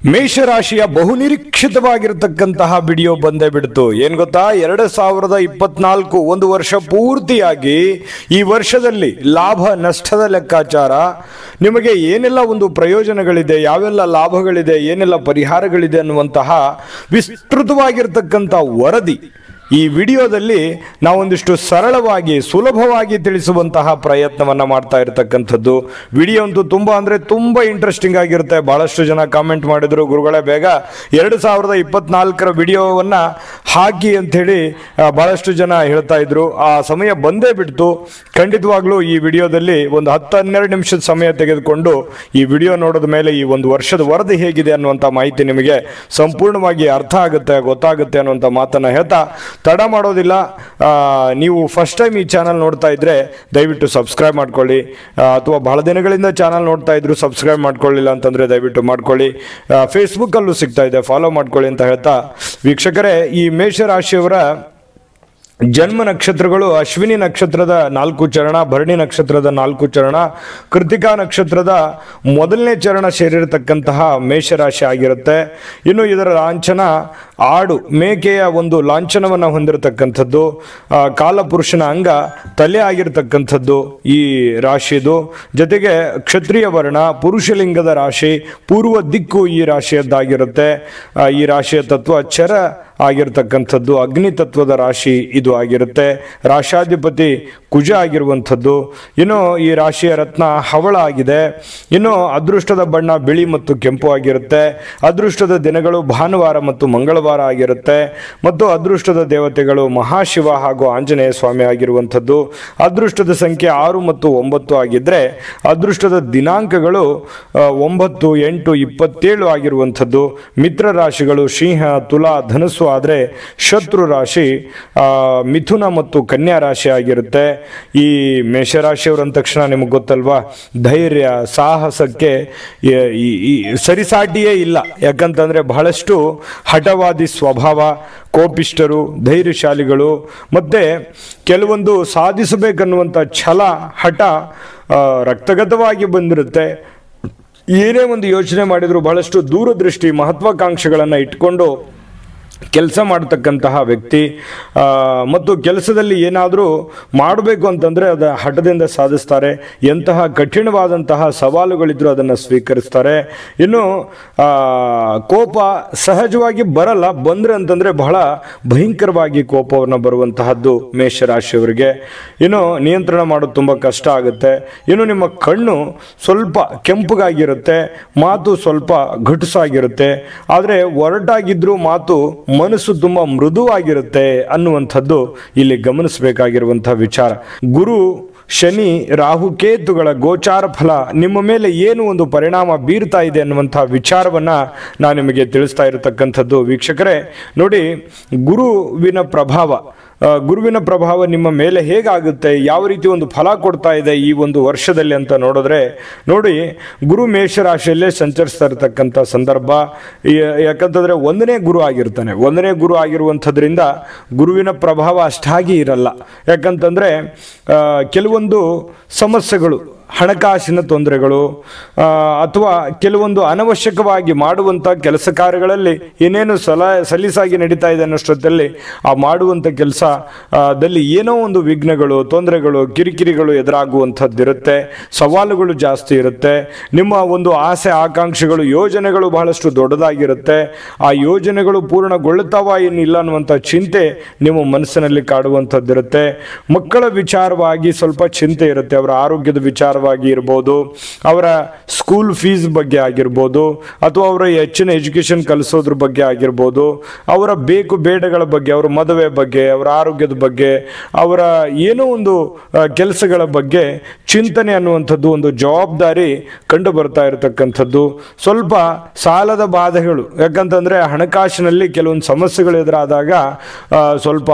ಮೇಷರಾಶಿಯ ಬಹುನಿರೀಕ್ಷಿತವಾಗಿರತಕ್ಕಂತಹ video ಬಂದೇ ಬಿಡ್ತು ಏನ್ ಗೊತ್ತಾ ಎರಡು ಸಾವಿರದ ಇಪ್ಪತ್ನಾಲ್ಕು ಒಂದು ವರ್ಷ ಪೂರ್ತಿಯಾಗಿ ಈ ವರ್ಷದಲ್ಲಿ ಲಾಭ ನಷ್ಟದ ಲೆಕ್ಕಾಚಾರ ನಿಮಗೆ ಏನೆಲ್ಲ ಒಂದು ಪ್ರಯೋಜನಗಳಿದೆ ಯಾವೆಲ್ಲ ಲಾಭಗಳಿದೆ ಏನೆಲ್ಲ ಪರಿಹಾರಗಳಿದೆ ಅನ್ನುವಂತಹ ವಿಸ್ತೃತವಾಗಿರ್ತಕ್ಕಂಥ ವರದಿ ಈ ವಿಡಿಯೋದಲ್ಲಿ ನಾವೊಂದಿಷ್ಟು ಸರಳವಾಗಿ ಸುಲಭವಾಗಿ ತಿಳಿಸುವಂತಹ ಪ್ರಯತ್ನವನ್ನ ಮಾಡ್ತಾ ಇರತಕ್ಕಂಥದ್ದು ವಿಡಿಯೋ ಅಂತೂ ತುಂಬಾ ಅಂದ್ರೆ ತುಂಬಾ ಇಂಟ್ರೆಸ್ಟಿಂಗ್ ಆಗಿರುತ್ತೆ ಬಹಳಷ್ಟು ಜನ ಕಾಮೆಂಟ್ ಮಾಡಿದ್ರು ಗುರುಗಳೇ ಬೇಗ ಎರಡು ಸಾವಿರದ ಇಪ್ಪತ್ನಾಲ್ಕರ ವಿಡಿಯೋವನ್ನ ಹಾಕಿ ಅಂಥೇಳಿ ಆ, ಬಹಳಷ್ಟು ಜನ ಹೇಳ್ತಾ ಇದ್ರು ಆ ಸಮಯ ಬಂದೇ ಬಿಡ್ತು ಖಂಡಿತವಾಗ್ಲೂ ಈ ವಿಡಿಯೋದಲ್ಲಿ ಒಂದು ಹತ್ತು ಹನ್ನೆರಡು ನಿಮಿಷದ ಸಮಯ ತೆಗೆದುಕೊಂಡು ಈ ವಿಡಿಯೋ ನೋಡಿದ ಮೇಲೆ ಈ ಒಂದು ವರ್ಷದ ವರದಿ ಹೇಗಿದೆ ಅನ್ನುವಂಥ ಮಾಹಿತಿ ನಿಮಗೆ ಸಂಪೂರ್ಣವಾಗಿ ಅರ್ಥ ಆಗುತ್ತೆ ಗೊತ್ತಾಗುತ್ತೆ ಅನ್ನುವಂಥ ಮಾತನ್ನ ಹೇಳ್ತಾ ತಡ ಮಾಡೋದಿಲ್ಲ ಆ, ನೀವು ಫಸ್ಟ್ ಟೈಮ್ ಈ ಚಾನಲ್ ನೋಡ್ತಾ ಇದ್ರೆ ದಯವಿಟ್ಟು ಸಬ್ಸ್ಕ್ರೈಬ್ ಮಾಡ್ಕೊಳ್ಳಿ ಆ, ಅಥವಾ ಬಹಳ ದಿನಗಳಿಂದ ಚಾನಲ್ ನೋಡ್ತಾ ಇದ್ರು ಸಬ್ಸ್ಕ್ರೈಬ್ ಮಾಡ್ಕೊಳ್ಳಿಲ್ಲ ಅಂತಂದ್ರೆ ದಯವಿಟ್ಟು ಮಾಡ್ಕೊಳ್ಳಿ ಫೇಸ್ಬುಕ್ ಅಲ್ಲೂ ಸಿಗ್ತಾ ಇದೆ ಫಾಲೋ ಮಾಡ್ಕೊಳ್ಳಿ ಅಂತ ಹೇಳ್ತಾ ವೀಕ್ಷಕರೇ ಈ ಮೇಷರಾಶಿಯವರ ಜನ್ಮ ನಕ್ಷತ್ರಗಳು ಅಶ್ವಿನಿ ನಕ್ಷತ್ರದ ನಾಲ್ಕು ಚರಣ ಭರಣಿ ನಕ್ಷತ್ರದ ನಾಲ್ಕು ಚರಣ ಕೃತಿಕಾ ನಕ್ಷತ್ರದ ಮೊದಲನೇ ಚರಣ ಸೇರಿರತಕ್ಕಂತಹ ಮೇಷರಾಶಿ ಆಗಿರುತ್ತೆ ಇನ್ನು ಇದರ ಲಾಂಛನ ಆಡು ಮೇಕೆಯ ಒಂದು ಲಾಂಛನವನ್ನು ಹೊಂದಿರತಕ್ಕಂಥದ್ದು ಆ, ಕಾಲಪುರುಷನ ಅಂಗ ತಲೆ ಆಗಿರತಕ್ಕಂಥದ್ದು ಈ ರಾಶಿದು ಜೊತೆಗೆ ಕ್ಷತ್ರಿಯ ವರ್ಣ ಪುರುಷಲಿಂಗದ ರಾಶಿ ಪೂರ್ವ ದಿಕ್ಕು ಈ ರಾಶಿಯದ್ದಾಗಿರುತ್ತೆ ಆ, ಈ ರಾಶಿಯ ತತ್ವ ಚರ ಆಗಿರ್ತಕ್ಕಂಥದ್ದು ಅಗ್ನಿ ತತ್ವದ ರಾಶಿ ಇದು ಆಗಿರುತ್ತೆ ರಾಶಾಧಿಪತಿ ಕುಜ ಆಗಿರುವಂಥದ್ದು ಇನ್ನು ಈ ರಾಶಿಯ ರತ್ನ ಹವಳ ಆಗಿದೆ ಇನ್ನು ಅದೃಷ್ಟದ ಬಣ್ಣ ಬಿಳಿ ಮತ್ತು ಕೆಂಪು ಆಗಿರುತ್ತೆ ಅದೃಷ್ಟದ ದಿನಗಳು ಭಾನುವಾರ ಮತ್ತು ಮಂಗಳವಾರ ಆಗಿರುತ್ತೆ ಮತ್ತು ಅದೃಷ್ಟದ ದೇವತೆಗಳು ಮಹಾಶಿವ ಹಾಗೂ ಆಂಜನೇಯ ಸ್ವಾಮಿ ಆಗಿರುವಂಥದ್ದು ಅದೃಷ್ಟದ ಸಂಖ್ಯೆ ಆರು ಮತ್ತು ಒಂಬತ್ತು ಆಗಿದ್ರೆ ಅದೃಷ್ಟದ ದಿನಾಂಕಗಳು ಆ, ಒಂಬತ್ತು ಎಂಟು ಇಪ್ಪತ್ತೇಳು ಆಗಿರುವಂಥದ್ದು ಮಿತ್ರ ರಾಶಿಗಳು ಸಿಂಹ ತುಲಾ ಧನಸ್ಸು ಆದರೆ ಶತ್ರು ರಾಶಿ ಆ, ಮಿಥುನ ಮತ್ತು ಕನ್ಯಾ ರಾಶಿ ಆಗಿರುತ್ತೆ ಈ ಮೇಷರಾಶಿಯವರು ಅಂದ ತಕ್ಷಣ ನಿಮಗೆ ಗೊತ್ತಲ್ವಾ ಧೈರ್ಯ ಸಾಹಸಕ್ಕೆ ಈ- ಈ- ಈ ಸರಿಸಾಟಿಯೇ ಇಲ್ಲ ಯಾಕಂತಂದ್ರೆ ಬಹಳಷ್ಟು ಹಠವಾದಿ ಸ್ವಭಾವ ಕೋಪಿಷ್ಟರು ಧೈರ್ಯಶಾಲಿಗಳು ಮತ್ತೆ ಕೆಲವೊಂದು ಸಾಧಿಸಬೇಕನ್ನುವಂಥ ಛಲ ಹಠ ಆ, ರಕ್ತಗತವಾಗಿ ಬಂದಿರುತ್ತೆ ಏನೇ ಒಂದು ಯೋಚನೆ ಮಾಡಿದ್ರು ಬಹಳಷ್ಟು ದೂರದೃಷ್ಟಿ ಮಹತ್ವಾಕಾಂಕ್ಷೆಗಳನ್ನು ಇಟ್ಕೊಂಡು ಕೆಲಸ ಮಾಡತಕ್ಕಂತಹ ವ್ಯಕ್ತಿ ಆ, ಮತ್ತು ಕೆಲಸದಲ್ಲಿ ಏನಾದರೂ ಮಾಡಬೇಕು ಅಂತಂದರೆ ಅದ ಹಠದಿಂದ ಸಾಧಿಸ್ತಾರೆ ಎಂತಹ ಕಠಿಣವಾದಂತಹ ಸವಾಲುಗಳಿದ್ರು ಅದನ್ನು ಸ್ವೀಕರಿಸ್ತಾರೆ ಇನ್ನು ಆ, ಕೋಪ ಸಹಜವಾಗಿ ಬರಲ್ಲ ಬಂದ್ರೆ ಅಂತಂದರೆ ಬಹಳ ಭಯಂಕರವಾಗಿ ಕೋಪವನ್ನು ಬರುವಂತಹದ್ದು ಮೇಷರಾಶಿಯವರಿಗೆ ಇನ್ನು ನಿಯಂತ್ರಣ ಮಾಡೋದು ತುಂಬ ಕಷ್ಟ ಆಗುತ್ತೆ ಇನ್ನು ನಿಮ್ಮ ಕಣ್ಣು ಸ್ವಲ್ಪ ಕೆಂಪುಗಾಗಿರುತ್ತೆ ಮಾತು ಸ್ವಲ್ಪ ಘಟುಸಾಗಿರುತ್ತೆ ಆದರೆ ಒರಟಾಗಿದ್ರೂ ಮಾತು ಮನಸ್ಸು ತುಂಬ ಮೃದುವಾಗಿರುತ್ತೆ ಅನ್ನುವಂಥದ್ದು ಇಲ್ಲಿ ಗಮನಿಸಬೇಕಾಗಿರುವಂತಹ ವಿಚಾರ ಗುರು ಶನಿ ರಾಹು ಕೇತುಗಳ ಗೋಚಾರ ಫಲ ನಿಮ್ಮ ಮೇಲೆ ಏನು ಒಂದು ಪರಿಣಾಮ ಬೀರ್ತಾ ಇದೆ ಅನ್ನುವಂತಹ ವಿಚಾರವನ್ನ ನಾನು ನಿಮಗೆ ತಿಳಿಸ್ತಾ ಇರತಕ್ಕಂಥದ್ದು ವೀಕ್ಷಕರೇ ನೋಡಿ ಗುರುವಿನ ಪ್ರಭಾವ ಆ, ಗುರುವಿನ ಪ್ರಭಾವ ನಿಮ್ಮ ಮೇಲೆ ಹೇಗಾಗುತ್ತೆ ಯಾವ ರೀತಿ ಒಂದು ಫಲ ಕೊಡ್ತಾ ಇದೆ ಈ ಒಂದು ವರ್ಷದಲ್ಲಿ ಅಂತ ನೋಡಿದ್ರೆ ನೋಡಿ ಗುರು ಮೇಷರಾಶಿಯಲ್ಲೇ ಸಂಚರಿಸ್ತಾ ಇರತಕ್ಕಂಥ ಸಂದರ್ಭ ಈ- ಯಾಕಂತಂದ್ರೆ ಒಂದನೇ ಗುರು ಆಗಿರ್ತಾನೆ ಒಂದನೇ ಗುರು ಆಗಿರುವಂಥದ್ರಿಂದ ಗುರುವಿನ ಪ್ರಭಾವ ಅಷ್ಟಾಗಿ ಇರಲ್ಲ ಯಾಕಂತಂದ್ರೆ ಆ, ಕೆಲವೊಂದು ಸಮಸ್ಯೆಗಳು ಹಣಕಾಸಿನ ತೊಂದರೆಗಳು ಆ, ಅಥವಾ ಕೆಲವೊಂದು ಅನವಶ್ಯಕವಾಗಿ ಮಾಡುವಂಥ ಕೆಲಸ ಕಾರ್ಯಗಳಲ್ಲಿ ಏನೇನು ಸಲ ಸಲೀಸಾಗಿ ನಡೀತಾ ಇದೆ ಅನ್ನೋಷ್ಟೊತ್ತಲ್ಲಿ ಆ ಮಾಡುವಂಥ ಕೆಲಸ ದಲ್ಲಿ ಏನೋ ಒಂದು ವಿಘ್ನಗಳು ತೊಂದರೆಗಳು ಕಿರಿಕಿರಿಗಳು ಎದುರಾಗುವಂಥದ್ದಿರುತ್ತೆ ಸವಾಲುಗಳು ಜಾಸ್ತಿ ಇರುತ್ತೆ ನಿಮ್ಮ ಒಂದು ಆಸೆ ಆಕಾಂಕ್ಷೆಗಳು ಯೋಜನೆಗಳು ಬಹಳಷ್ಟು ದೊಡ್ಡದಾಗಿರುತ್ತೆ ಆ ಯೋಜನೆಗಳು ಪೂರ್ಣಗೊಳ್ಳುತ್ತಾವ ಏನಿಲ್ಲ ಅನ್ನುವಂಥ ಚಿಂತೆ ನಿಮ್ಮ ಮನಸ್ಸಿನಲ್ಲಿ ಕಾಡುವಂಥದ್ದಿರುತ್ತೆ ಮಕ್ಕಳ ವಿಚಾರವಾಗಿ ಸ್ವಲ್ಪ ಚಿಂತೆ ಇರುತ್ತೆ ಅವರ ಆರೋಗ್ಯದ ವಿಚಾರವಾಗಿ ಇರ್ಬೋದು ಅವರ ಸ್ಕೂಲ್ ಫೀಸ್ ಬಗ್ಗೆ ಆಗಿರ್ಬೋದು ಅಥವಾ ಅವರ ಹೆಚ್ಚಿನ ಎಜುಕೇಶನ್ ಕಲಿಸೋದ್ರ ಬಗ್ಗೆ ಆಗಿರ್ಬೋದು ಅವರ ಬೇಕು ಬೇಡಗಳ ಬಗ್ಗೆ ಅವರ ಮದುವೆ ಬಗ್ಗೆ ಅವರ ಆರೋಗ್ಯದ ಬಗ್ಗೆ ಅವರ ಏನೋ ಒಂದು ಕೆಲಸಗಳ ಬಗ್ಗೆ ಚಿಂತನೆ ಅನ್ನುವಂಥದ್ದು ಒಂದು ಜವಾಬ್ದಾರಿ ಕಂಡು ಬರ್ತಾ ಇರತಕ್ಕಂಥದ್ದು ಸ್ವಲ್ಪ ಸಾಲದ ಬಾಧೆಗಳು ಯಾಕಂತಂದ್ರೆ ಹಣಕಾಸಿನಲ್ಲಿ ಕೆಲವೊಂದು ಸಮಸ್ಯೆಗಳು ಎದುರಾದಾಗ ಆ, ಸ್ವಲ್ಪ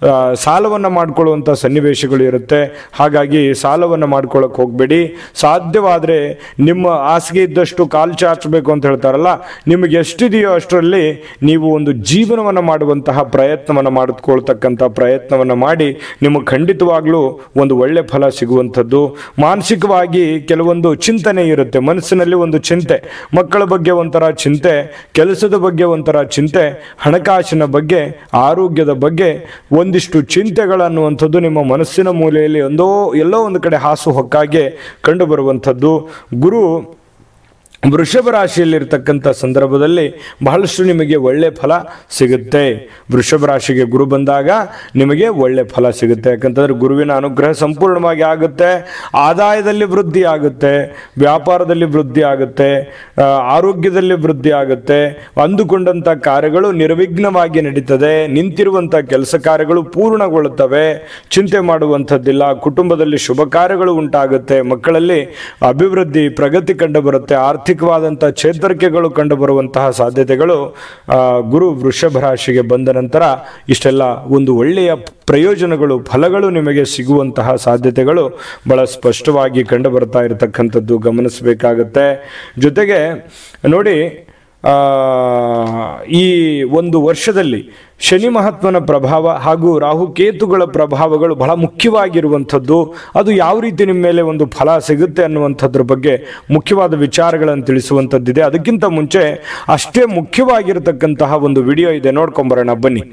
ಸಾಲವನ್ನು ಮಾಡ್ಕೊಳ್ಳುವಂಥ ಸನ್ನಿವೇಶಗಳು ಇರುತ್ತೆ ಹಾಗಾಗಿ ಸಾಲವನ್ನು ಮಾಡ್ಕೊಳ್ಳೋಕೆ ಹೋಗಬೇಡಿ ಸಾಧ್ಯವಾದರೆ ನಿಮ್ಮ ಹಾಸಿಗೆ ಇದ್ದಷ್ಟು ಕಾಲು ಚಾಚಬೇಕು ಅಂತ ಹೇಳ್ತಾರಲ್ಲ ನಿಮಗೆ ಎಷ್ಟಿದೆಯೋ ಅಷ್ಟರಲ್ಲಿ ನೀವು ಒಂದು ಜೀವನವನ್ನು ಮಾಡುವಂತಹ ಪ್ರಯತ್ನವನ್ನು ಮಾಡಿಕೊಳ್ತಕ್ಕಂಥ ಪ್ರಯತ್ನವನ್ನು ಮಾಡಿ ನಿಮಗೆ ಖಂಡಿತವಾಗ್ಲೂ ಒಂದು ಒಳ್ಳೆ ಫಲ ಸಿಗುವಂಥದ್ದು ಮಾನಸಿಕವಾಗಿ ಕೆಲವೊಂದು ಚಿಂತನೆ ಇರುತ್ತೆ ಮನಸ್ಸಿನಲ್ಲಿ ಒಂದು ಚಿಂತೆ ಮಕ್ಕಳ ಬಗ್ಗೆ ಒಂಥರ ಚಿಂತೆ ಕೆಲಸದ ಬಗ್ಗೆ ಒಂಥರ ಚಿಂತೆ ಹಣಕಾಸಿನ ಬಗ್ಗೆ ಆರೋಗ್ಯದ ಬಗ್ಗೆ ಒಂದಿಷ್ಟು ಚಿಂತೆಗಳನ್ನುವಂಥದ್ದು ನಿಮ್ಮ ಮನಸ್ಸಿನ ಮೂಲೆಯಲ್ಲಿ ಒಂದೋ ಎಲ್ಲೋ ಒಂದು ಕಡೆ ಹಾಸು ಹೊಕ್ಕಾಗೆ ಕಂಡು ಬರುವಂಥದ್ದು ಗುರು ವೃಷಭ ರಾಶಿಯಲ್ಲಿರ್ತಕ್ಕಂಥ ಸಂದರ್ಭದಲ್ಲಿ ಬಹಳಷ್ಟು ನಿಮಗೆ ಒಳ್ಳೆ ಫಲ ಸಿಗುತ್ತೆ ವೃಷಭ ರಾಶಿಗೆ ಗುರು ಬಂದಾಗ ನಿಮಗೆ ಒಳ್ಳೆ ಫಲ ಸಿಗುತ್ತೆ ಯಾಕಂತಂದ್ರೆ ಗುರುವಿನ ಅನುಗ್ರಹ ಸಂಪೂರ್ಣವಾಗಿ ಆಗುತ್ತೆ ಆದಾಯದಲ್ಲಿ ವೃದ್ಧಿ ಆಗುತ್ತೆ ವ್ಯಾಪಾರದಲ್ಲಿ ವೃದ್ಧಿ ಆಗುತ್ತೆ ಆ, ಆರೋಗ್ಯದಲ್ಲಿ ವೃದ್ಧಿ ಆಗುತ್ತೆ ಅಂದುಕೊಂಡಂಥ ಕಾರ್ಯಗಳು ನಿರ್ವಿಘ್ನವಾಗಿ ನಡೀತದೆ ನಿಂತಿರುವಂಥ ಕೆಲಸ ಕಾರ್ಯಗಳು ಪೂರ್ಣಗೊಳ್ಳುತ್ತವೆ ಚಿಂತೆ ಮಾಡುವಂಥದ್ದಿಲ್ಲ ಕುಟುಂಬದಲ್ಲಿ ಶುಭ ಕಾರ್ಯಗಳು ಉಂಟಾಗುತ್ತೆ ಮಕ್ಕಳಲ್ಲಿ ಅಭಿವೃದ್ಧಿ ಪ್ರಗತಿ ಕಂಡು ಬರುತ್ತೆ ಆರ್ಥಿಕವಾದಂಥ ಚೇತರಿಕೆಗಳು ಕಂಡು ಬರುವಂತಹ ಸಾಧ್ಯತೆಗಳು ಆ, ಗುರು ವೃಷಭ ರಾಶಿಗೆ ಬಂದ ನಂತರ ಇಷ್ಟೆಲ್ಲ ಒಂದು ಒಳ್ಳೆಯ ಪ್ರಯೋಜನಗಳು ಫಲಗಳು ನಿಮಗೆ ಸಿಗುವಂತಹ ಸಾಧ್ಯತೆಗಳು ಬಹಳ ಸ್ಪಷ್ಟವಾಗಿ ಕಂಡು ಬರ್ತಾ ಇರತಕ್ಕಂಥದ್ದು ಗಮನಿಸಬೇಕಾಗತ್ತೆ ಜೊತೆಗೆ ನೋಡಿ ಆ, ಈ ಒಂದು ವರ್ಷದಲ್ಲಿ ಶನಿ ಮಹಾತ್ಮನ ಪ್ರಭಾವ ಹಾಗೂ ರಾಹುಕೇತುಗಳ ಪ್ರಭಾವಗಳು ಬಹಳ ಮುಖ್ಯವಾಗಿರುವಂಥದ್ದು ಅದು ಯಾವ ರೀತಿ ನಿಮ್ಮ ಮೇಲೆ ಒಂದು ಫಲ ಸಿಗುತ್ತೆ ಅನ್ನುವಂಥದ್ರ ಬಗ್ಗೆ ಮುಖ್ಯವಾದ ವಿಚಾರಗಳನ್ನು ತಿಳಿಸುವಂಥದ್ದಿದೆ ಅದಕ್ಕಿಂತ ಮುಂಚೆ ಅಷ್ಟೇ ಮುಖ್ಯವಾಗಿರತಕ್ಕಂತಹ ಒಂದು ವಿಡಿಯೋ ಇದೆ ನೋಡ್ಕೊಂಬರೋಣ ಬನ್ನಿ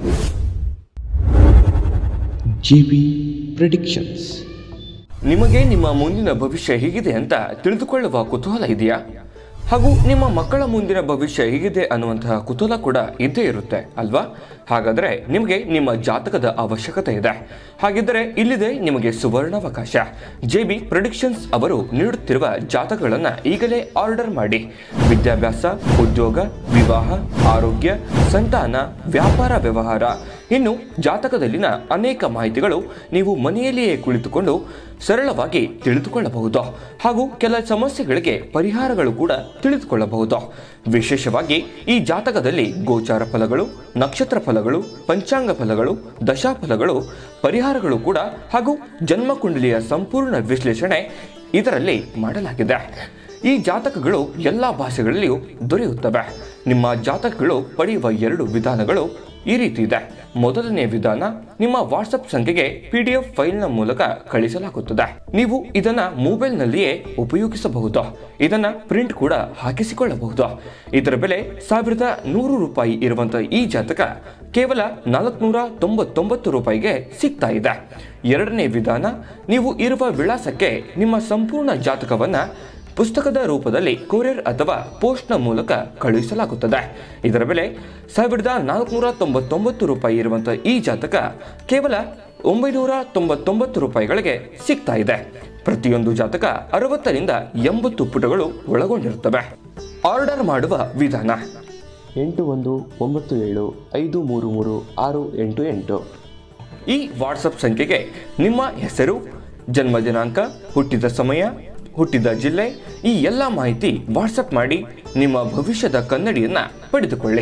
ಜಿ ಪ್ರಿಡಿಕ್ಷನ್ಸ್ ನಿಮಗೆ ನಿಮ್ಮ ಮುಂದಿನ ಭವಿಷ್ಯ ಹೇಗಿದೆ ಅಂತ ತಿಳಿದುಕೊಳ್ಳುವ ಕುತೂಹಲ ಇದೆಯಾ ಹಾಗೂ ನಿಮ್ಮ ಮಕ್ಕಳ ಮುಂದಿನ ಭವಿಷ್ಯ ಹೇಗಿದೆ ಅನ್ನುವಂತಹ ಕುತೂಹಲ ಕೂಡ ಇದ್ದೇ ಇರುತ್ತೆ ಅಲ್ವಾ ಹಾಗಾದರೆ ನಿಮಗೆ ನಿಮ್ಮ ಜಾತಕದ ಅವಶ್ಯಕತೆ ಇದೆ ಹಾಗಿದ್ದರೆ ಇಲ್ಲಿದೆ ನಿಮಗೆ ಸುವರ್ಣಾವಕಾಶ ಜೆ ಬಿ ಪ್ರೊಡಿಕ್ಷನ್ಸ್ ಅವರು ನೀಡುತ್ತಿರುವ ಜಾತಕಗಳನ್ನು ಈಗಲೇ ಆರ್ಡರ್ ಮಾಡಿ ವಿದ್ಯಾಭ್ಯಾಸ ಉದ್ಯೋಗ ವಿವಾಹ ಆರೋಗ್ಯ ಸಂತಾನ ವ್ಯಾಪಾರ ವ್ಯವಹಾರ ಇನ್ನು ಜಾತಕದಲ್ಲಿನ ಅನೇಕ ಮಾಹಿತಿಗಳು ನೀವು ಮನೆಯಲ್ಲಿಯೇ ಕುಳಿತುಕೊಂಡು ಸರಳವಾಗಿ ತಿಳಿದುಕೊಳ್ಳಬಹುದು ಹಾಗೂ ಕೆಲ ಸಮಸ್ಯೆಗಳಿಗೆ ಪರಿಹಾರಗಳು ಕೂಡ ತಿಳಿದುಕೊಳ್ಳಬಹುದು ವಿಶೇಷವಾಗಿ ಈ ಜಾತಕದಲ್ಲಿ ಗೋಚಾರ ಫಲಗಳು ನಕ್ಷತ್ರ ಫಲಗಳು ಪಂಚಾಂಗ ಫಲಗಳು ದಶಾಫಲಗಳು ಪರಿಹಾರಗಳು ಕೂಡ ಹಾಗೂ ಜನ್ಮಕುಂಡಲಿಯ ಸಂಪೂರ್ಣ ವಿಶ್ಲೇಷಣೆ ಇದರಲ್ಲಿ ಮಾಡಲಾಗಿದೆ ಈ ಜಾತಕಗಳು ಎಲ್ಲ ಭಾಷೆಗಳಲ್ಲಿಯೂ ದೊರೆಯುತ್ತವೆ ನಿಮ್ಮ ಜಾತಕಗಳು ಪಡೆಯುವ ಎರಡು ವಿಧಾನಗಳು ಈ ರೀತಿ ಇದೆ ಮೊದಲನೇ ವಿಧಾನ ನಿಮ್ಮ ವಾಟ್ಸಪ್ ಸಂಖ್ಯೆಗೆ ಪಿ ಡಿ ಎಫ್ ಫೈಲ್ನ ಮೂಲಕ ಕಳಿಸಲಾಗುತ್ತದೆ ನೀವು ಇದನ್ನ ಮೊಬೈಲ್ನಲ್ಲಿಯೇ ಉಪಯೋಗಿಸಬಹುದು ಇದನ್ನ ಪ್ರಿಂಟ್ ಕೂಡ ಹಾಕಿಸಿಕೊಳ್ಳಬಹುದು ಇದರ ಬೆಲೆ ಸಾವಿರದ ನೂರು ರೂಪಾಯಿ ಇರುವಂತಹ ಈ ಜಾತಕ ಕೇವಲ ನಾಲ್ಕುನೂರ ತೊಂಬತ್ತೊಂಬತ್ತು ರೂಪಾಯಿಗೆ ಸಿಗ್ತಾ ಇದೆ ಎರಡನೇ ವಿಧಾನ ನೀವು ಇರುವ ವಿಳಾಸಕ್ಕೆ ನಿಮ್ಮ ಸಂಪೂರ್ಣ ಜಾತಕವನ್ನ ಪುಸ್ತಕದ ರೂಪದಲ್ಲಿ ಕೊರಿಯರ್ ಅಥವಾ ಪೋಸ್ಟ್ನ ಮೂಲಕ ಕಳುಹಿಸಲಾಗುತ್ತದೆ ಇದರ ಬೆಲೆ ಸಾವಿರದ ನಾಲ್ಕುನೂರ ತೊಂಬತ್ತೊಂಬತ್ತು ರೂಪಾಯಿ ಇರುವಂತಹ ಈ ಜಾತಕ ಕೇವಲ ಒಂಬೈನೂರ ತೊಂಬತ್ತೊಂಬತ್ತು ರೂಪಾಯಿಗಳಿಗೆ ಸಿಗ್ತಾ ಇದೆ ಪ್ರತಿಯೊಂದು ಜಾತಕ ಅರವತ್ತರಿಂದ ಎಂಬತ್ತು ಪುಟಗಳು ಒಳಗೊಂಡಿರುತ್ತವೆ ಆರ್ಡರ್ ಮಾಡುವ ವಿಧಾನ ಎಂಟು ಒಂದು ಒಂಬತ್ತು ಏಳು ಐದು ಮೂರು ಮೂರು ಆರು ಎಂಟು ಎಂಟು ಈ ವಾಟ್ಸಪ್ ಸಂಖ್ಯೆಗೆ ನಿಮ್ಮ ಹೆಸರು ಜನ್ಮ ದಿನಾಂಕ ಹುಟ್ಟಿದ ಸಮಯ ಹುಟ್ಟಿದ ಜಿಲ್ಲೆ ಈ ಎಲ್ಲ ಮಾಹಿತಿ ವಾಟ್ಸಪ್ ಮಾಡಿ ನಿಮ್ಮ ಭವಿಷ್ಯದ ಕನ್ನಡಿಯನ್ನ ಪಡೆದುಕೊಳ್ಳಿ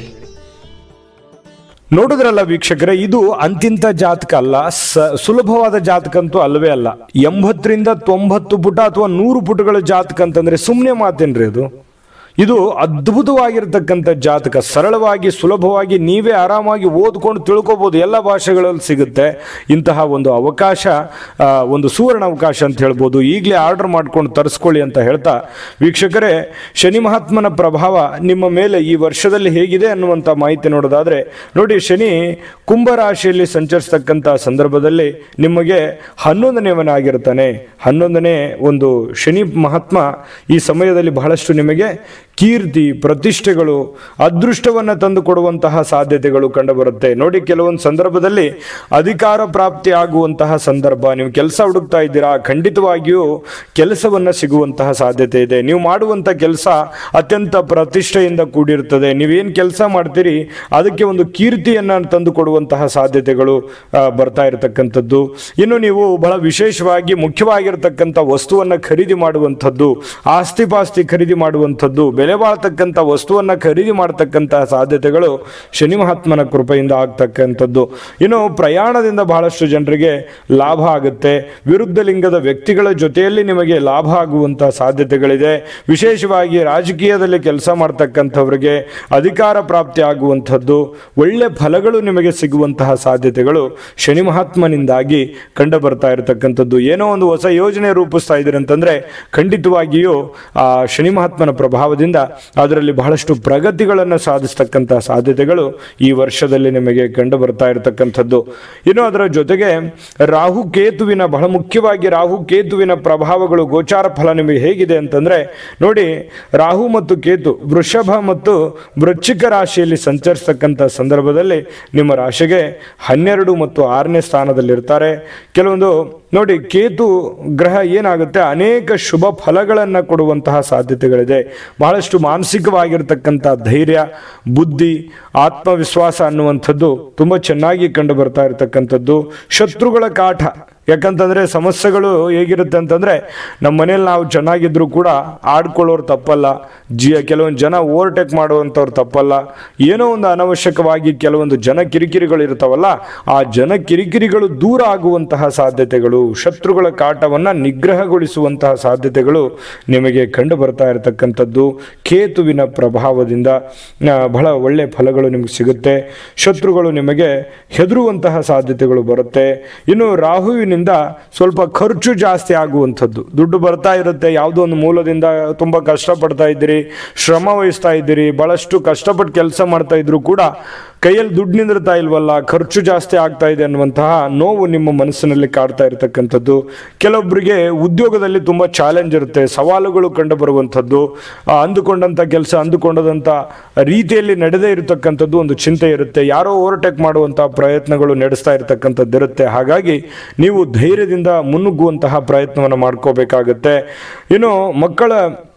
ನೋಡಿದ್ರಲ್ಲ ವೀಕ್ಷಕರೇ ಇದು ಅಂತಿಂತ ಜಾತಕ ಅಲ್ಲ ಸ- ಸುಲಭವಾದ ಜಾತಕ ಅಂತೂ ಅಲ್ಲವೇ ಅಲ್ಲ ಎಂಬತ್ತರಿಂದ ತೊಂಬತ್ತು ಪುಟ ಅಥವಾ ನೂರು ಪುಟಗಳ ಜಾತಕ ಅಂತಂದ್ರೆ ಸುಮ್ಮನೆ ಮಾತೇನ್ರಿ ಅದು ಇದು ಅದ್ಭುತವಾಗಿರ್ತಕ್ಕಂಥ ಜಾತಕ ಸರಳವಾಗಿ ಸುಲಭವಾಗಿ ನೀವೇ ಆರಾಮಾಗಿ ಓದ್ಕೊಂಡು ತಿಳ್ಕೊಬೋದು ಎಲ್ಲ ಭಾಷೆಗಳಲ್ಲಿ ಸಿಗುತ್ತೆ ಇಂತಹ ಒಂದು ಅವಕಾಶ ಆ, ಒಂದು ಸುವರ್ಣ ಅವಕಾಶ ಅಂತ ಹೇಳ್ಬೋದು ಈಗಲೇ ಆರ್ಡರ್ ಮಾಡ್ಕೊಂಡು ತರಿಸ್ಕೊಳ್ಳಿ ಅಂತ ಹೇಳ್ತಾ ವೀಕ್ಷಕರೇ ಶನಿ ಮಹಾತ್ಮನ ಪ್ರಭಾವ ನಿಮ್ಮ ಮೇಲೆ ಈ ವರ್ಷದಲ್ಲಿ ಹೇಗಿದೆ ಅನ್ನುವಂಥ ಮಾಹಿತಿ ನೋಡೋದಾದ್ರೆ ನೋಡಿ ಶನಿ ಕುಂಭ ರಾಶಿಯಲ್ಲಿ ಸಂಚರಿಸ್ತಕ್ಕಂಥ ಸಂದರ್ಭದಲ್ಲಿ ನಿಮಗೆ ಹನ್ನೊಂದನೇವನಾಗಿರ್ತಾನೆ ಹನ್ನೊಂದನೇ ಒಂದು ಶನಿ ಮಹಾತ್ಮ ಈ ಸಮಯದಲ್ಲಿ ಬಹಳಷ್ಟು ನಿಮಗೆ ಕೀರ್ತಿ ಪ್ರತಿಷ್ಠೆಗಳು ಅದೃಷ್ಟವನ್ನು ತಂದು ಕೊಡುವಂತಹ ಸಾಧ್ಯತೆಗಳು ಕಂಡುಬರುತ್ತೆ ನೋಡಿ ಕೆಲವೊಂದು ಸಂದರ್ಭದಲ್ಲಿ ಅಧಿಕಾರ ಪ್ರಾಪ್ತಿ ಆಗುವಂತಹ ಸಂದರ್ಭ ನೀವು ಕೆಲಸ ಹುಡುಕ್ತಾ ಇದ್ದೀರಾ ಖಂಡಿತವಾಗಿಯೂ ಕೆಲಸವನ್ನ ಸಿಗುವಂತಹ ಸಾಧ್ಯತೆ ಇದೆ ನೀವು ಮಾಡುವಂಥ ಕೆಲಸ ಅತ್ಯಂತ ಪ್ರತಿಷ್ಠೆಯಿಂದ ಕೂಡಿರುತ್ತದೆ ನೀವೇನು ಕೆಲಸ ಮಾಡ್ತೀರಿ ಅದಕ್ಕೆ ಒಂದು ಕೀರ್ತಿಯನ್ನ ತಂದು ಕೊಡುವಂತಹ ಸಾಧ್ಯತೆಗಳು ಆ, ಬರ್ತಾ ಇರತಕ್ಕಂಥದ್ದು ಇನ್ನು ನೀವು ಬಹಳ ವಿಶೇಷವಾಗಿ ಮುಖ್ಯವಾಗಿರ್ತಕ್ಕಂಥ ವಸ್ತುವನ್ನ ಖರೀದಿ ಮಾಡುವಂಥದ್ದು ಆಸ್ತಿ ಪಾಸ್ತಿ ಖರೀದಿ ಮಾಡುವಂಥದ್ದು ಬೆಲೆ ಬಾಳ್ತಕ್ಕಂಥ ವಸ್ತುವನ್ನ ಖರೀದಿ ಮಾಡ್ತಕ್ಕಂಥ ಸಾಧ್ಯತೆಗಳು ಶನಿ ಮಹಾತ್ಮನ ಕೃಪೆಯಿಂದ ಆಗ್ತಕ್ಕಂಥದ್ದು ಇನ್ನು ಪ್ರಯಾಣದಿಂದ ಬಹಳಷ್ಟು ಜನರಿಗೆ ಲಾಭ ಆಗುತ್ತೆ ವಿರುದ್ಧ ಲಿಂಗದ ವ್ಯಕ್ತಿಗಳ ಜೊತೆಯಲ್ಲಿ ನಿಮಗೆ ಲಾಭ ಆಗುವಂತಹ ಸಾಧ್ಯತೆಗಳಿದೆ ವಿಶೇಷವಾಗಿ ರಾಜಕೀಯದಲ್ಲಿ ಕೆಲಸ ಮಾಡ್ತಕ್ಕಂಥವ್ರಿಗೆ ಅಧಿಕಾರ ಪ್ರಾಪ್ತಿ ಆಗುವಂಥದ್ದು ಒಳ್ಳೆ ಫಲಗಳು ನಿಮಗೆ ಸಿಗುವಂತಹ ಸಾಧ್ಯತೆಗಳು ಶನಿ ಮಹಾತ್ಮನಿಂದಾಗಿ ಕಂಡು ಬರ್ತಾ ಇರತಕ್ಕಂಥದ್ದು ಏನೋ ಒಂದು ಹೊಸ ಯೋಜನೆ ರೂಪಿಸ್ತಾ ಇದ್ದೀರಿ ಅಂತಂದ್ರೆ ಖಂಡಿತವಾಗಿಯೂ ಆ ಶನಿ ಮಹಾತ್ಮನ ಪ್ರಭಾವದಿಂದ ಅದರಲ್ಲಿ ಬಹಳಷ್ಟು ಪ್ರಗತಿಗಳನ್ನು ಸಾಧಿಸ್ತಕ್ಕಂತಹ ಸಾಧ್ಯತೆಗಳು ಈ ವರ್ಷದಲ್ಲಿ ನಿಮಗೆ ಕಂಡು ಬರ್ತಾ ಇರತಕ್ಕಂಥದ್ದು ಇನ್ನು ಅದರ ಜೊತೆಗೆ ರಾಹು ಕೇತುವಿನ ಬಹಳ ಮುಖ್ಯವಾಗಿ ರಾಹು ಕೇತುವಿನ ಪ್ರಭಾವಗಳು ಗೋಚಾರ ಫಲ ನಿಮಗೆ ಹೇಗಿದೆ ಅಂತಂದ್ರೆ ನೋಡಿ ರಾಹು ಮತ್ತು ಕೇತು ವೃಷಭ ಮತ್ತು ವೃಶ್ಚಿಕ ರಾಶಿಯಲ್ಲಿ ಸಂಚರಿಸ್ತಕ್ಕಂಥ ಸಂದರ್ಭದಲ್ಲಿ ನಿಮ್ಮ ರಾಶಿಗೆ ಹನ್ನೆರಡು ಮತ್ತು ಆರನೇ ಸ್ಥಾನದಲ್ಲಿರ್ತಾರೆ ಕೆಲವೊಂದು ನೋಡಿ ಕೇತು ಗ್ರಹ ಏನಾಗುತ್ತೆ ಅನೇಕ ಶುಭ ಫಲಗಳನ್ನು ಕೊಡುವಂತಹ ಸಾಧ್ಯತೆಗಳಿದೆ ಬಹಳಷ್ಟು ಮಾನಸಿಕವಾಗಿರ್ತಕ್ಕಂಥ ಧೈರ್ಯ ಬುದ್ಧಿ ಆತ್ಮವಿಶ್ವಾಸ ಅನ್ನುವಂಥದ್ದು ತುಂಬ ಚೆನ್ನಾಗಿ ಕಂಡು ಬರ್ತಾ ಇರತಕ್ಕಂಥದ್ದು ಶತ್ರುಗಳ ಕಾಟ ಯಾಕಂತಂದ್ರೆ ಸಮಸ್ಯೆಗಳು ಹೇಗಿರುತ್ತೆ ಅಂತಂದ್ರೆ ನಮ್ಮ ಮನೇಲಿ ನಾವು ಚೆನ್ನಾಗಿದ್ರು ಕೂಡ ಆಡ್ಕೊಳ್ಳೋರು ತಪ್ಪಲ್ಲ ಜಿ ಕೆಲವೊಂದು ಜನ ಓವರ್ಟೇಕ್ ಮಾಡುವಂಥವ್ರು ತಪ್ಪಲ್ಲ ಏನೋ ಒಂದು ಅನವಶ್ಯಕವಾಗಿ ಕೆಲವೊಂದು ಜನ ಕಿರಿಕಿರಿಗಳು ಇರ್ತಾವಲ್ಲ ಆ ಜನ ಕಿರಿಕಿರಿಗಳು ದೂರ ಆಗುವಂತಹ ಸಾಧ್ಯತೆಗಳು ಶತ್ರುಗಳ ಕಾಟವನ್ನ ನಿಗ್ರಹಗೊಳಿಸುವಂತಹ ಸಾಧ್ಯತೆಗಳು ನಿಮಗೆ ಕಂಡು ಬರ್ತಾ ಇರತಕ್ಕಂಥದ್ದು ಕೇತುವಿನ ಪ್ರಭಾವದಿಂದ ಆ, ಬಹಳ ಒಳ್ಳೆ ಫಲಗಳು ನಿಮಗೆ ಸಿಗುತ್ತೆ ಶತ್ರುಗಳು ನಿಮಗೆ ಹೆದರುವಂತಹ ಸಾಧ್ಯತೆಗಳು ಬರುತ್ತೆ ಇನ್ನು ರಾಹುವಿನಿಂದ ಸ್ವಲ್ಪ ಖರ್ಚು ಜಾಸ್ತಿ ಆಗುವಂಥದ್ದು ದುಡ್ಡು ಬರ್ತಾ ಇರುತ್ತೆ ಯಾವುದೋ ಒಂದು ಮೂಲದಿಂದ ತುಂಬ ಕಷ್ಟಪಡ್ತಾ ಇದ್ದೀರಿ ಶ್ರಮ ವಹಿಸ್ತಾ ಇದ್ದೀರಿ ಬಹಳಷ್ಟು ಕಷ್ಟಪಟ್ಟು ಕೆಲಸ ಮಾಡ್ತಾ ಇದ್ರು ಕೂಡ ಕೈಯಲ್ಲಿ ದುಡ್ಡು ನಿಂದಿರ್ತಾ ಇಲ್ವಲ್ಲ ಖರ್ಚು ಜಾಸ್ತಿ ಆಗ್ತಾ ಇದೆ ಅನ್ನುವಂತಹ ನೋವು ನಿಮ್ಮ ಮನಸ್ಸಿನಲ್ಲಿ ಕಾಡ್ತಾ ಇರತಕ್ಕಂಥದ್ದು ಕೆಲವೊಬ್ಬರಿಗೆ ಉದ್ಯೋಗದಲ್ಲಿ ತುಂಬ ಚಾಲೆಂಜ್ ಇರುತ್ತೆ ಸವಾಲುಗಳು ಕಂಡು ಬರುವಂಥದ್ದು ಆ, ಅಂದುಕೊಂಡಂಥ ಕೆಲಸ ಅಂದುಕೊಂಡದಂಥ ರೀತಿಯಲ್ಲಿ ನಡೆದೇ ಇರತಕ್ಕಂಥದ್ದು ಒಂದು ಚಿಂತೆ ಇರುತ್ತೆ ಯಾರೋ ಓವರ್ಟೇಕ್ ಮಾಡುವಂಥ ಪ್ರಯತ್ನಗಳು ನಡೆಸ್ತಾ ಇರತಕ್ಕಂಥದ್ದು ಇರುತ್ತೆ ಹಾಗಾಗಿ ನೀವು ಧೈರ್ಯದಿಂದ ಮುನ್ನುಗ್ಗುವಂತಹ ಪ್ರಯತ್ನವನ್ನು ಮಾಡ್ಕೋಬೇಕಾಗತ್ತೆ ಇನ್ನು ಮಕ್ಕಳ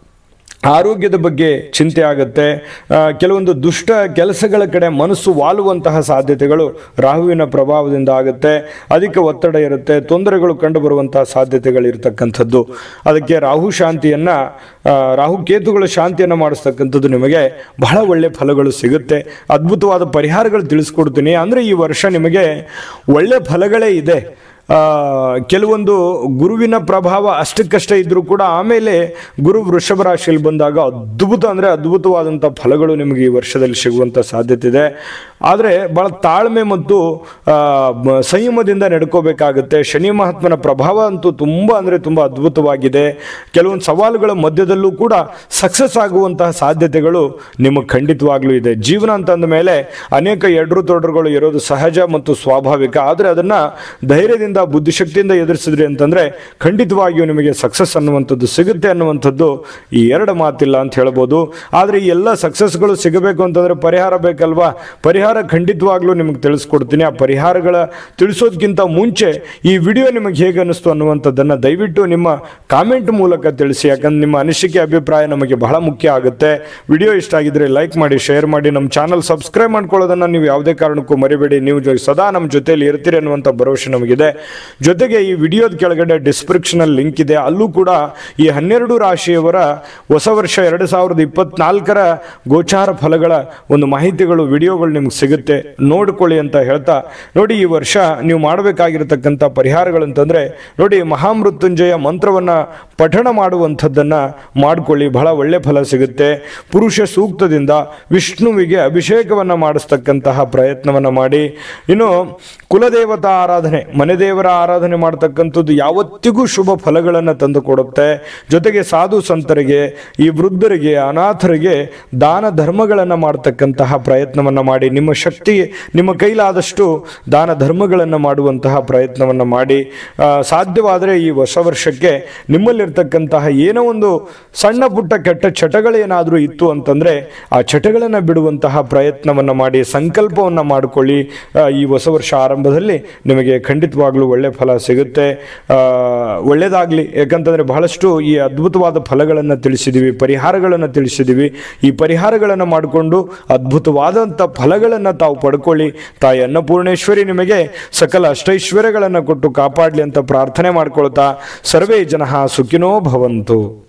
ಆರೋಗ್ಯದ ಬಗ್ಗೆ ಚಿಂತೆ ಆಗುತ್ತೆ ಆ, ಕೆಲವೊಂದು ದುಷ್ಟ ಕೆಲಸಗಳ ಕಡೆ ಮನಸ್ಸು ವಾಲುವಂತಹ ಸಾಧ್ಯತೆಗಳು ರಾಹುವಿನ ಪ್ರಭಾವದಿಂದ ಆಗುತ್ತೆ ಅಧಿಕ ಒತ್ತಡ ಇರುತ್ತೆ ತೊಂದರೆಗಳು ಕಂಡು ಬರುವಂತಹ ಸಾಧ್ಯತೆಗಳು ಇರತಕ್ಕಂಥದ್ದು ಅದಕ್ಕೆ ರಾಹು ಶಾಂತಿಯನ್ನ ಆ, ರಾಹು ಕೇತುಗಳ ಶಾಂತಿಯನ್ನು ಮಾಡಿಸ್ತಕ್ಕಂಥದ್ದು ನಿಮಗೆ ಬಹಳ ಒಳ್ಳೆ ಫಲಗಳು ಸಿಗುತ್ತೆ ಅದ್ಭುತವಾದ ಪರಿಹಾರಗಳು ತಿಳಿಸ್ಕೊಡ್ತೀನಿ ಅಂದರೆ ಈ ವರ್ಷ ನಿಮಗೆ ಒಳ್ಳೆ ಫಲಗಳೇ ಇದೆ ಆ, ಕೆಲವೊಂದು ಗುರುವಿನ ಪ್ರಭಾವ ಅಷ್ಟಕ್ಕಷ್ಟೇ ಇದ್ರೂ ಕೂಡ ಆಮೇಲೆ ಗುರು ವೃಷಭ ರಾಶಿಯಲ್ಲಿ ಬಂದಾಗ ಅದ್ಭುತ ಅಂದರೆ ಅದ್ಭುತವಾದಂಥ ಫಲಗಳು ನಿಮಗೆ ಈ ವರ್ಷದಲ್ಲಿ ಸಿಗುವಂಥ ಸಾಧ್ಯತೆ ಇದೆ ಆದರೆ ಭಾಳ ತಾಳ್ಮೆ ಮತ್ತು ಆ, ಮ- ಸಂಯಮದಿಂದ ನಡ್ಕೋಬೇಕಾಗುತ್ತೆ ಶನಿ ಮಹಾತ್ಮನ ಪ್ರಭಾವ ಅಂತೂ ತುಂಬ ಅಂದರೆ ತುಂಬ ಅದ್ಭುತವಾಗಿದೆ ಕೆಲವೊಂದು ಸವಾಲುಗಳ ಮಧ್ಯದಲ್ಲೂ ಕೂಡ ಸಕ್ಸಸ್ ಆಗುವಂತಹ ಸಾಧ್ಯತೆಗಳು ನಿಮಗೆ ಖಂಡಿತವಾಗ್ಲೂ ಇದೆ ಜೀವನ ಅಂತಂದ ಮೇಲೆ ಅನೇಕ ಎಡ್ರು ತೊಡರುಗಳು ಇರೋದು ಸಹಜ ಮತ್ತು ಸ್ವಾಭಾವಿಕ ಆದರೆ ಅದನ್ನ ಧೈರ್ಯದಿಂದ ಬುದ್ಧಿಶಕ್ತಿಯಿಂದ ಎದುರಿಸಿದ್ರಿ ಅಂತಂದ್ರೆ ಖಂಡಿತವಾಗಿಯೂ ನಿಮಗೆ ಸಕ್ಸಸ್ ಅನ್ನುವಂಥದ್ದು ಸಿಗುತ್ತೆ ಅನ್ನುವಂಥದ್ದು ಈ ಎರಡು ಮಾತಿಲ್ಲ ಅಂತ ಹೇಳ್ಬೋದು ಆದರೆ ಈ ಎಲ್ಲ ಸಕ್ಸಸ್ಗಳು ಸಿಗಬೇಕು ಅಂತಂದ್ರೆ ಪರಿಹಾರ ಬೇಕಲ್ವಾ ಪರಿಹಾರ ಖಂಡಿತವಾಗ್ಲೂ ನಿಮಗೆ ತಿಳಿಸ್ಕೊಡ್ತೀನಿ ಆ ಪರಿಹಾರಗಳ ತಿಳಿಸೋದಕ್ಕಿಂತ ಮುಂಚೆ ಈ ವಿಡಿಯೋ ನಿಮಗೆ ಹೇಗೆ ಅನಿಸ್ತು ಅನ್ನುವಂಥದ್ದನ್ನು ದಯವಿಟ್ಟು ನಿಮ್ಮ ಕಾಮೆಂಟ್ ಮೂಲಕ ತಿಳಿಸಿ ಯಾಕಂದ್ರೆ ನಿಮ್ಮ ಅನಿಸಿಕೆ ಅಭಿಪ್ರಾಯ ನಮಗೆ ಬಹಳ ಮುಖ್ಯ ಆಗುತ್ತೆ ವಿಡಿಯೋ ಇಷ್ಟ ಆಗಿದ್ರೆ ಲೈಕ್ ಮಾಡಿ ಶೇರ್ ಮಾಡಿ ನಮ್ಮ ಚಾನಲ್ ಸಬ್ಸ್ಕ್ರೈಬ್ ಮಾಡ್ಕೊಳ್ಳೋದನ್ನ ನೀವು ಯಾವುದೇ ಕಾರಣಕ್ಕೂ ಮರಿಬೇಡಿ ನೀವು ಜೊ- ಸದಾ ನಮ್ಮ ಜೊತೆಯಲ್ಲಿ ಇರ್ತೀರಿ ಅನ್ನುವಂಥ ಭರವಸೆ ನಮಗಿದೆ ಜೊತೆಗೆ ಈ ವಿಡಿಯೋದ ಕೆಳಗಡೆ ಡಿಸ್ಕ್ರಿಪ್ಷನ್ ಅಲ್ಲಿ ಲಿಂಕ್ ಇದೆ ಅಲ್ಲೂ ಕೂಡ ಈ ಹನ್ನೆರಡು ರಾಶಿಯವರ ಹೊಸ ವರ್ಷ ಎರಡು ಸಾವಿರದ ಇಪ್ಪತ್ನಾಲ್ಕರ ಗೋಚಾರ ಫಲಗಳ ಒಂದು ಮಾಹಿತಿಗಳು ವಿಡಿಯೋಗಳು ನಿಮ್ಗೆ ಸಿಗುತ್ತೆ ನೋಡ್ಕೊಳ್ಳಿ ಅಂತ ಹೇಳ್ತಾ ನೋಡಿ ಈ ವರ್ಷ ನೀವು ಮಾಡಬೇಕಾಗಿರತಕ್ಕಂಥ ಪರಿಹಾರಗಳು ಅಂತಂದ್ರೆ ನೋಡಿ ಮಹಾಮೃತ್ಯುಂಜಯ ಮಂತ್ರವನ್ನ ಪಠಣ ಮಾಡುವಂಥದ್ದನ್ನ ಮಾಡ್ಕೊಳ್ಳಿ ಬಹಳ ಒಳ್ಳೆ ಫಲ ಸಿಗುತ್ತೆ ಪುರುಷ ಸೂಕ್ತದಿಂದ ವಿಷ್ಣುವಿಗೆ ಅಭಿಷೇಕವನ್ನ ಮಾಡಿಸ್ತಕ್ಕಂತಹ ಪ್ರಯತ್ನವನ್ನ ಮಾಡಿ ಇನ್ನು ಕುಲದೇವತಾ ಆರಾಧನೆ ಮನೆ ದೇವರ ಆರಾಧನೆ ಮಾಡ್ತಕ್ಕಂಥದ್ದು ಯಾವತ್ತಿಗೂ ಶುಭ ಫಲಗಳನ್ನು ತಂದು ಕೊಡುತ್ತೆ ಜೊತೆಗೆ ಸಾಧು ಸಂತರಿಗೆ ಈ ವೃದ್ಧರಿಗೆ ಅನಾಥರಿಗೆ ದಾನ ಧರ್ಮಗಳನ್ನು ಮಾಡ್ತಕ್ಕಂತಹ ಪ್ರಯತ್ನವನ್ನು ಮಾಡಿ ನಿಮ್ಮ ಶಕ್ತಿ ನಿಮ್ಮ ಕೈಲಾದಷ್ಟು ದಾನ ಧರ್ಮಗಳನ್ನು ಮಾಡುವಂತಹ ಪ್ರಯತ್ನವನ್ನು ಮಾಡಿ ಆ, ಸಾಧ್ಯವಾದರೆ ಈ ಹೊಸ ವರ್ಷಕ್ಕೆ ನಿಮ್ಮಲ್ಲಿರ್ತಕ್ಕಂತಹ ಏನೋ ಒಂದು ಸಣ್ಣ ಪುಟ್ಟ ಕೆಟ್ಟ ಚಟಗಳೇನಾದರೂ ಇತ್ತು ಅಂತಂದ್ರೆ ಆ ಚಟಗಳನ್ನು ಬಿಡುವಂತಹ ಪ್ರಯತ್ನವನ್ನು ಮಾಡಿ ಸಂಕಲ್ಪವನ್ನು ಮಾಡಿಕೊಳ್ಳಿ ಆ, ಈ ಹೊಸ ವರ್ಷ ಆರಂಭದಲ್ಲಿ ನಿಮಗೆ ಖಂಡಿತವಾಗ್ಲೂ ಒಳ್ಳೆ ಫಲ ಸಿಗುತ್ತೆ ಆ, ಒಳ್ಳೆಯದಾಗಲಿ ಯಾಕಂತಂದ್ರೆ ಬಹಳಷ್ಟು ಈ ಅದ್ಭುತವಾದ ಫಲಗಳನ್ನು ತಿಳಿಸಿದ್ದೀವಿ ಪರಿಹಾರಗಳನ್ನು ತಿಳಿಸಿದ್ದೀವಿ ಈ ಪರಿಹಾರಗಳನ್ನು ಮಾಡಿಕೊಂಡು ಅದ್ಭುತವಾದಂಥ ಫಲಗಳನ್ನು ತಾವು ಪಡ್ಕೊಳ್ಳಿ ತಾಯಿ ಅನ್ನಪೂರ್ಣೇಶ್ವರಿ ನಿಮಗೆ ಸಕಲ ಅಷ್ಟೈಶ್ವರ್ಯಗಳನ್ನು ಕೊಟ್ಟು ಕಾಪಾಡಲಿ ಅಂತ ಪ್ರಾರ್ಥನೆ ಮಾಡ್ಕೊಳ್ತಾ ಸರ್ವೇ ಜನ ಸುಖಿನೋ ಭವಂತು